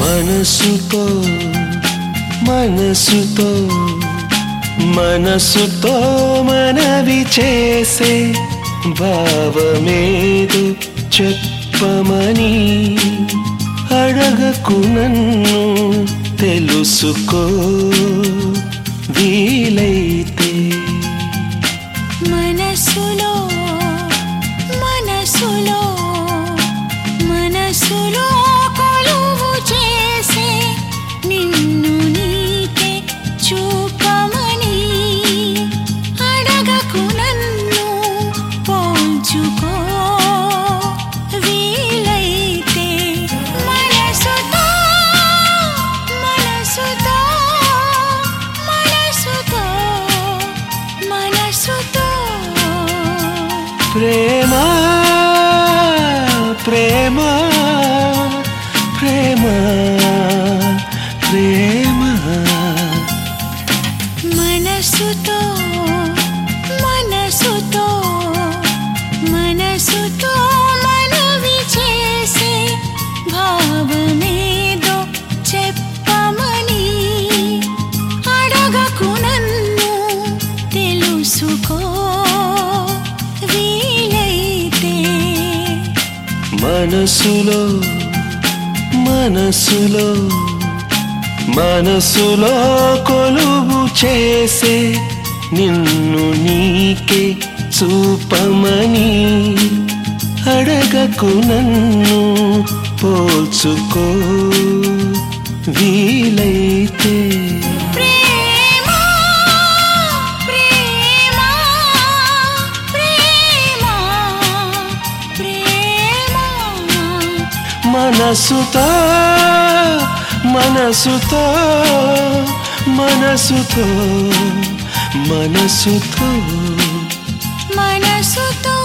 మనసుతో మనసుతో మనసుతో మనవి చేసే భావమేదు చెప్పమని అడగకు నన్ను తెలుసుకో వీలైతే మనసులో మనసులో మనసులో కొలువు చేసే నిన్ను నీకే చూపమని అడగకు నన్ను పోల్చుకో వీలైతే మనసుతో మనసుతో మనసుతో మనసుతో ప్రేమ ప్రేమ ప్రేమ ప్రేమ మనసుతో మనసుతో మనసుతో మనవి చేసే భావమేదో చెప్పమని అడగకు నన్ను తెలుసుకో వీలైతే మనసులో మనసులో మనసులో కొలువు చేసే నిన్ను నీకే చూపమని అడగకు నన్ను పోల్చుకో వీలైతే ప్రేమ ప్రేమ ప్రేమ ప్రేమ మనసుతో మనసుతో మనసుతో మనసుతో మనసుతో